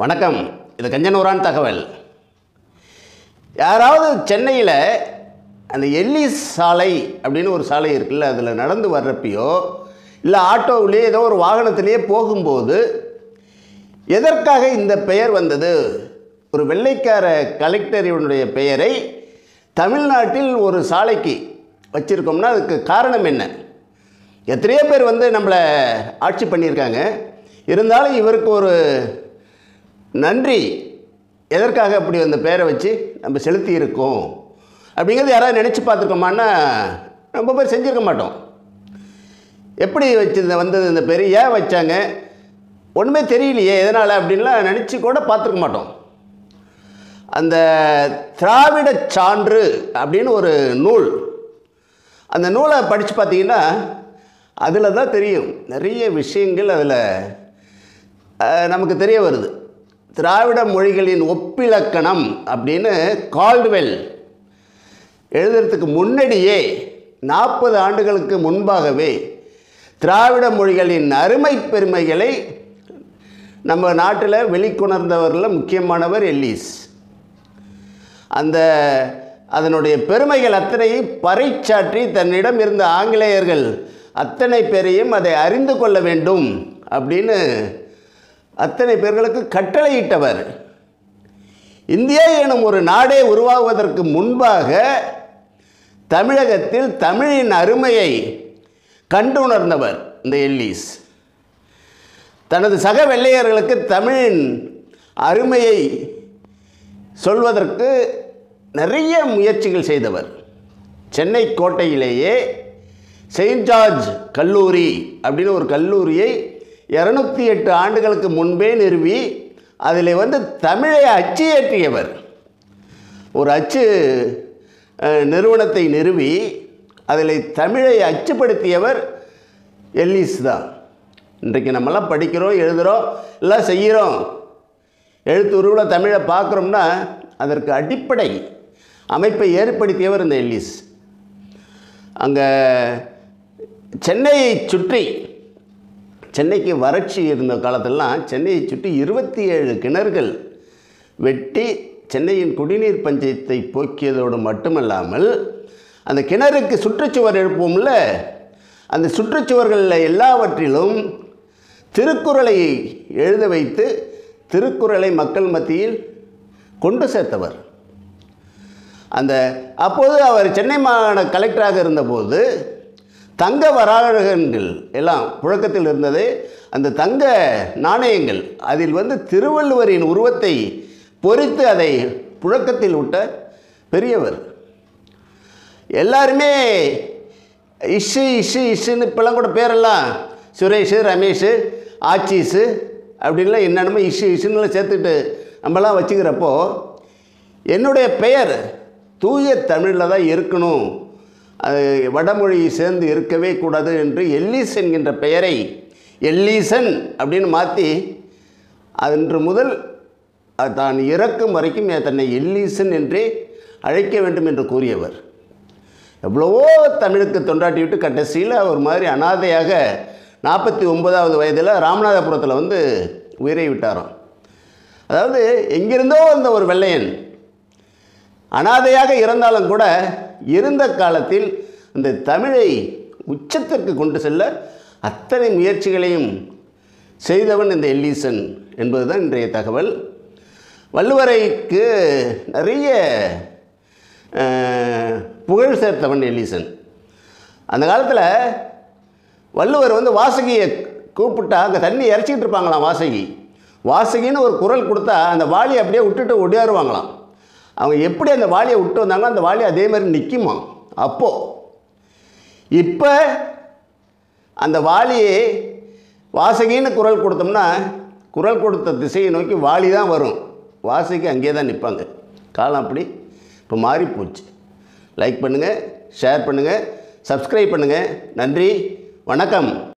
வணக்கம் இது கஞ்சனூரான் தகவல் யாராவது சென்னையில் அந்த எல்லிஸ் சாலை அப்படின்னு ஒரு சாலை இருக்குல்ல அதில் நடந்து வர்றப்பையோ இல்லை ஆட்டோவிலேயே ஏதோ ஒரு வாகனத்திலேயே போகும்போது எதற்காக இந்த பெயர் வந்தது ஒரு வெள்ளைக்கார கலெக்டர் இவனுடைய பெயரை தமிழ்நாட்டில் ஒரு சாலைக்கு வச்சுருக்கோம்னா அதுக்கு காரணம் என்ன எத்தனையோ பேர் வந்து நம்மளை ஆட்சி பண்ணியிருக்காங்க இருந்தாலும் இவருக்கு ஒரு நன்றி எதற்காக அப்படி அந்த பேரை வச்சு நம்ம செலுத்தி இருக்கோம் அப்படிங்கிறது யாராவது நினச்சி பார்த்துருக்கோமான்னா ரொம்ப பேர் செஞ்சுருக்க மாட்டோம் எப்படி வச்சு வந்தது இந்த பேர் ஏன் வச்சாங்க ஒன்றுமே தெரியலையே எதனால் அப்படின்லாம் நினச்சி கூட பார்த்துருக்க மாட்டோம் அந்த திராவிட சான்று அப்படின்னு ஒரு நூல் அந்த நூலை படித்து பார்த்தீங்கன்னா அதில் தான் தெரியும் நிறைய விஷயங்கள் அதில் நமக்கு தெரிய வருது திராவிட மொழிகளின் ஒப்பிலக்கணம் அப்படின்னு கால்டுவெல் எழுதுறதுக்கு முன்னாடியே நாற்பது ஆண்டுகளுக்கு முன்பாகவே திராவிட மொழிகளின் அருமை பெருமைகளை நம்ம நாட்டில் வெளிக்கொணர்ந்தவரில் முக்கியமானவர் எல்லீஸ் அந்த அதனுடைய பெருமைகள் அத்தனையும் பறைச்சாற்றி தன்னிடம் இருந்த ஆங்கிலேயர்கள் அத்தனை பேரையும் அதை அறிந்து கொள்ள வேண்டும் அப்படின்னு அத்தனை பேர்களுக்கு கட்டளையிட்டவர் இந்தியா எனும் ஒரு நாடே உருவாகுவதற்கு முன்பாக தமிழகத்தில் தமிழின் அருமையை கண்டுணர்ந்தவர் இந்த எல்லீஸ் தனது சக வெள்ளையர்களுக்கு தமிழின் அருமையை சொல்வதற்கு நிறைய முயற்சிகள் செய்தவர் சென்னை கோட்டையிலேயே செயின்ட் ஜார்ஜ் கல்லூரி அப்படின்னு ஒரு கல்லூரியை இரநூத்தி எட்டு ஆண்டுகளுக்கு முன்பே நிறுவி அதில் வந்து தமிழை அச்சியேற்றியவர் ஒரு அச்சு அஹ், நிறுவனத்தை நிறுவி அதில் தமிழை அச்சுப்படுத்தியவர் எல்லீஸ் தான் இன்றைக்கு நம்மலாம் படிக்கிறோம் எழுதுகிறோம் எல்லாம் செய்கிறோம் எழுத்து உருவில் தமிழை பார்க்குறோம்னா அதற்கு அடிப்படை அமைப்பை ஏற்படுத்தியவர் இந்த எல்லீஸ் அங்கே சென்னையை சுற்றி சென்னைக்கு வறட்சி இருந்த காலத்திலலாம் சென்னையை சுற்றி இருபத்தி ஏழு கிணறுகள் வெட்டி சென்னையின் குடிநீர் பஞ்சத்தை போக்கியதோடு மட்டுமல்லாமல் அந்த கிணறுக்கு சுற்றுச்சுவர் எழுப்புவோம்ல அந்த சுற்றுச்சுவர்களில் எல்லாவற்றிலும் திருக்குறளை எழுத வைத்து திருக்குறளை மக்கள் மத்தியில் கொண்டு சேர்த்தவர் அந்த அப்போது அவர் சென்னை மாகாண கலெக்டராக இருந்தபோது தங்க வராகங்கள் எல்லாம் புழக்கத்தில் இருந்தது அந்த தங்க நாணயங்கள் அதில் வந்து திருவள்ளுவரின் உருவத்தை பொறித்து அதை புழக்கத்தில் விட்ட பெரியவர் எல்லாருமே இஷு இஷு இஷுன்னு இப்போல்லாம் கூட பேரெல்லாம் சுரேஷு ரமேஷு ஆச்சீஸு அப்படின்லாம் என்னென்னமோ இஷு இஷுன்னுலாம் சேர்த்துட்டு நம்மலாம் வச்சுக்கிறப்போ என்னுடைய பெயர் தூய தமிழில் தான் இருக்கணும் அது வடமொழி சேர்ந்து இருக்கவே கூடாது என்று எல்லீஸ் என்கின்ற பெயரை எல்லீசன் அப்படின்னு மாற்றி அன்று முதல் அது தான் இறக்கும் வரைக்கும் தன்னை எல்லீசன் என்றே அழைக்க வேண்டும் என்று கூறியவர் எவ்வளவோ தமிழுக்கு தொண்டாட்டி விட்டு கடைசியில் ஒரு மாதிரி அனாதையாக நாற்பத்தி ஒன்பதாவது வயதில் ராமநாதபுரத்தில் வந்து உயிரை விட்டாராம் அதாவது எங்கிருந்தோ வந்த ஒரு வெள்ளையன் அனாதையாக இறந்தாலும் கூட இருந்த காலத்தில் அந்த தமிழை உச்சத்திற்கு கொண்டு செல்ல அத்தனை முயற்சிகளையும் செய்தவன் இந்த எல்லீசன் என்பதுதான் இன்றைய தகவல் வள்ளுவரைக்கு நிறைய அஹ், புகழ் சேர்த்தவன் எல்லீசன் அந்த காலத்தில் வள்ளுவர் வந்து வாசகியை கூப்பிட்டா அங்கே தண்ணி இறச்சிக்கிட்டு இருப்பாங்களாம் வாசகி வாசகின்னு ஒரு குரல் கொடுத்தா அந்த வாளியை அப்படியே விட்டுட்டு ஒடியாருவாங்களாம் அவங்க எப்படி அந்த வாளியை விட்டு வந்தாங்களோ அந்த வாளி அதே மாதிரி நிற்குமா அப்போது இப்போ அந்த வாளியை வாசகின்னு குரல் கொடுத்தோம்னா குரல் கொடுத்த திசையை நோக்கி வாளி தான் வரும் வாசகி அங்கேயே தான் நிற்பாங்க காலம் அப்படி இப்போ மாறி போச்சு லைக் பண்ணுங்கள் ஷேர் பண்ணுங்கள் சப்ஸ்கிரைப் பண்ணுங்கள் நன்றி வணக்கம்